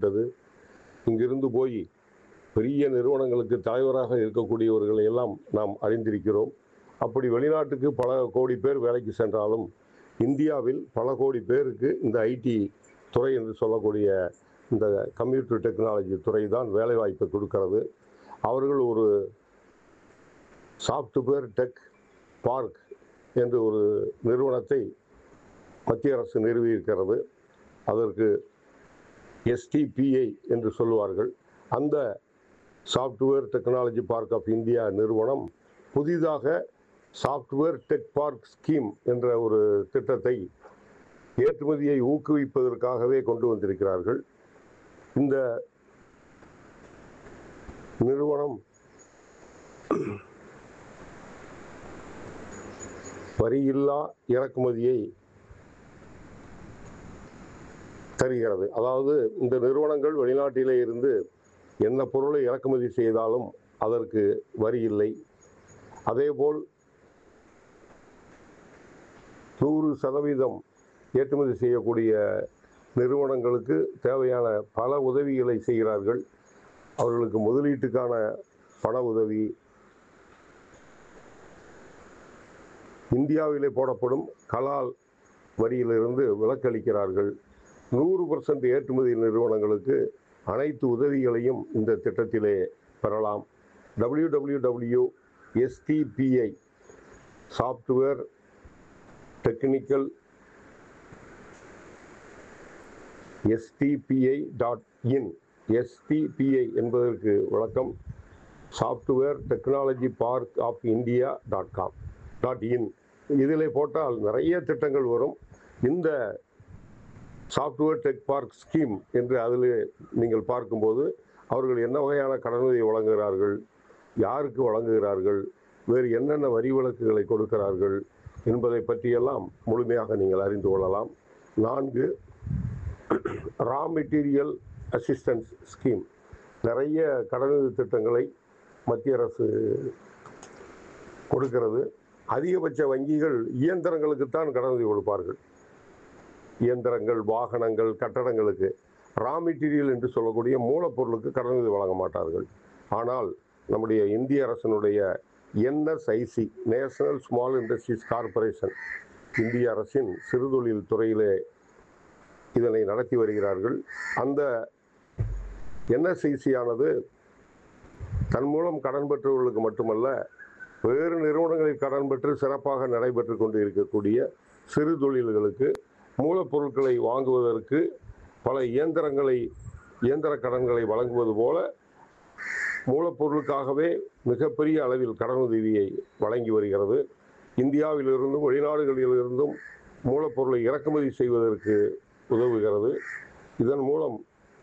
விட்டது இங்கிருந்து போய் பெரிய நிறுவனங்களுக்கு தலைவராக இருக்கக்கூடியவர்களை எல்லாம் நாம் அறிந்திருக்கிறோம் அப்படி வெளிநாட்டுக்கு பல கோடி பேர் வேலைக்கு சென்றாலும் இந்தியாவில் பல கோடி பேருக்கு இந்த ஐடி துறை என்று சொல்லக்கூடிய இந்த கம்ப்யூட்டர் டெக்னாலஜி துறை தான் வேலைவாய்ப்பை கொடுக்கிறது அவர்கள் ஒரு சாஃப்ட்வேர் டெக் பார்க் என்று ஒரு நிறுவனத்தை மத்திய அரசு நிறுவியிருக்கிறது அதற்கு எஸ்டிபிஐ என்று சொல்லுவார்கள் அந்த software technology park of India நிறுவனம் புதிதாக சாஃப்ட்வேர் டெக் பார்க் ஸ்கீம் என்ற ஒரு திட்டத்தை ஏற்றுமதியை ஊக்குவிப்பதற்காகவே கொண்டு வந்திருக்கிறார்கள் இந்த நிறுவனம் வரியில்லா இறக்குமதியை தருகிறது அதாவது இந்த நிறுவனங்கள் வெளிநாட்டிலே இருந்து என்ன பொருளை இறக்குமதி செய்தாலும் அதற்கு வரி இல்லை அதேபோல் நூறு சதவீதம் ஏற்றுமதி செய்யக்கூடிய நிறுவனங்களுக்கு தேவையான பல உதவிகளை செய்கிறார்கள் அவர்களுக்கு முதலீட்டுக்கான பண உதவி இந்தியாவிலே போடப்படும் கலால் வரியிலிருந்து விலக்களிக்கிறார்கள் நூறு பர்சன்ட் ஏற்றுமதி நிறுவனங்களுக்கு அனைத்து உதவிகளையும் இந்த திட்டத்திலே பெறலாம் W W W STPI software technical STPI dot in STPI என்பதற்கு விளக்கம் software technology park of India dot com dot in இதில் போட்டால் நிறைய திட்டங்கள் வரும் இந்த சாஃப்ட்வேர் டெக் பார்க் ஸ்கீம் என்று அதில் நீங்கள் பார்க்கும்போது அவர்கள் என்ன வகையான கடனுதவி வழங்குகிறார்கள் யாருக்கு வழங்குகிறார்கள் வேறு என்னென்ன வரி விலக்குகளை கொடுக்கிறார்கள் என்பதை பற்றியெல்லாம் முழுமையாக நீங்கள் அறிந்து கொள்ளலாம் நான்கு ரா மெட்டீரியல் அசிஸ்டன்ஸ் ஸ்கீம் நிறைய கடனுதவி திட்டங்களை மத்திய அரசு கொடுக்கிறது அதிகபட்ச வங்கிகள் இயந்திரங்களுக்குத்தான் கடனுதவி கொடுப்பார்கள் இயந்திரங்கள் வாகனங்கள் கட்டடங்களுக்கு ரா மெட்டீரியல் என்று சொல்லக்கூடிய மூலப்பொருளுக்கு கடனுதவி வழங்க மாட்டார்கள் ஆனால் நம்முடைய இந்திய அரசினுடைய NSIC national small industries corporation இந்திய அரசின் சிறுதொழில் துறையிலே இதனை நடத்தி வருகிறார்கள் அந்த என்எஸ்ஐசி ஆனது தன் மூலம் கடன் பெற்றவர்களுக்கு மட்டுமல்ல வேறு நிறுவனங்களில் கடன் பெற்று சிறப்பாக நடைபெற்று கொண்டு இருக்கக்கூடிய சிறு தொழில்களுக்கு மூலப்பொருட்களை வாங்குவதற்கு பல இயந்திரங்களை இயந்திர கடன்களை வழங்குவது போல மூலப்பொருளுக்காகவே மிகப்பெரிய அளவில் கடனுதவியை வழங்கி வருகிறது இந்தியாவிலிருந்தும் வெளிநாடுகளிலிருந்தும் மூலப்பொருளை இறக்குமதி செய்வதற்கு உதவுகிறது இதன் மூலம்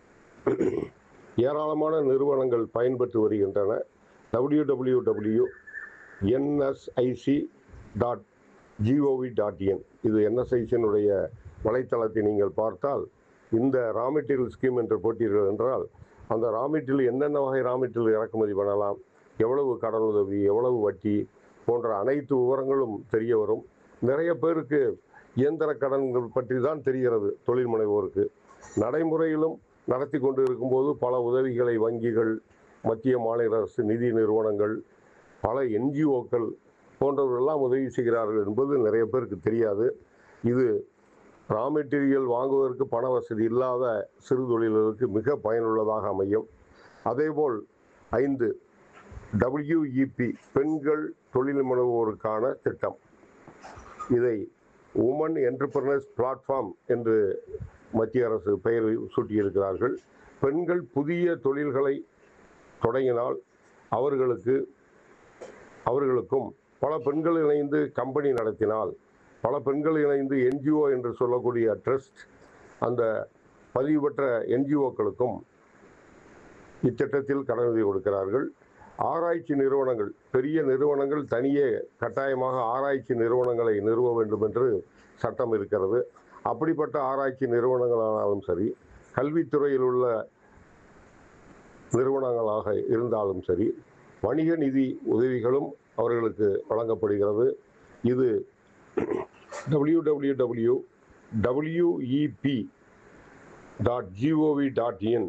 ஏராளமான நிறுவனங்கள் பயன்பெற்று வருகின்றன W W W NSIC dot G O V dot in இது என்எஸ்ஐசியினுடைய வலைத்தளத்தை நீங்கள் பார்த்தால் இந்த ரா மெட்டீரியல் ஸ்கீம் என்று போட்டீர்கள் என்றால் அந்த ரா மெட்டீரியல் என்னென்ன வகை ரா மெட்டீரியல் இறக்குமதி பண்ணலாம் எவ்வளவு கடனுதவி எவ்வளவு வட்டி போன்ற அனைத்து விவரங்களும் தெரிய வரும் நிறைய பேருக்கு இயந்திர கடன்கள் பற்றி தான் தெரிகிறது தொழில் முனைவோருக்கு நடைமுறையிலும் நடத்தி கொண்டு இருக்கும்போது பல உதவிகளை வங்கிகள் மத்திய மாநில அரசு நிதி நிறுவனங்கள் பல என்ஜிஓக்கள் போன்றவர்களெல்லாம் உதவி செய்கிறார்கள் என்பது நிறைய பேருக்கு தெரியாது இது ரா மெட்டீரியல் வாங்குவதற்கு பண வசதி இல்லாத சிறு தொழில்களுக்கு மிக பயனுள்ளதாக அமையும் அதேபோல் ஐந்து டபிள்யூஇபி பெண்கள் தொழில் முனைவோருக்கான திட்டம் இதை உமன் என்டர்பிரனர்ஸ் பிளாட்ஃபார்ம் என்று மத்திய அரசு பெயர் சூட்டியிருக்கிறார்கள் பெண்கள் புதிய தொழில்களை தொடங்கினால் அவர்களுக்கு அவர்களுக்கும் பல பெண்கள் இணைந்து கம்பெனி நடத்தினால் பல பெண்கள் இணைந்து என்ஜிஓ என்று சொல்லக்கூடிய ட்ரஸ்ட் அந்த பதிவு பெற்ற என்ஜிஓக்களுக்கும் இத்திட்டத்தில் கடனுதவி கொடுக்கிறார்கள் ஆராய்ச்சி நிறுவனங்கள் பெரிய நிறுவனங்கள் தனியே கட்டாயமாக ஆராய்ச்சி நிறுவனங்களை நிறுவ வேண்டும் என்று சட்டம் இருக்கிறது அப்படிப்பட்ட ஆராய்ச்சி நிறுவனங்களானாலும் சரி கல்வித்துறையில் உள்ள நிறுவனங்களாக இருந்தாலும் சரி வணிக நிதி உதவிகளும் அவர்களுக்கு வழங்கப்படுகிறது இது W W W W E P dot G O V dot இன்